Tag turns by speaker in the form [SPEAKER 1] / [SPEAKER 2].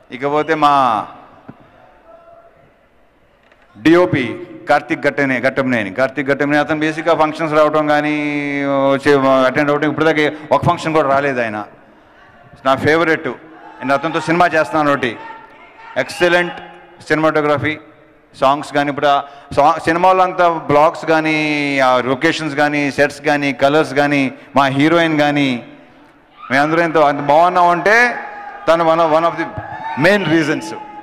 [SPEAKER 1] ఇకపోతే మా డిఓపి కార్తిక్ గట్టనే గట్టంనేని కార్తిక్ గట్టంనే అతను బేసిక్గా ఫంక్షన్స్ రావడం కానీ వచ్చే అటెండ్ అవ్వడం ఇప్పటిదాకా ఒక ఫంక్షన్ కూడా రాలేదు ఆయన నా ఫేవరెట్ నేను అతనితో సినిమా చేస్తున్నాను ఒకటి ఎక్సలెంట్ సినిమాటోగ్రఫీ సాంగ్స్ కానీ ఇప్పుడు ఆ సా సినిమాలో అంతా బ్లాగ్స్ కానీ ఆ లొకేషన్స్ కానీ సెట్స్ కానీ కలర్స్ కానీ మా హీరోయిన్ కానీ మేమందరూ ఎంతో అంత బాగున్నామంటే తను one one of the main reasons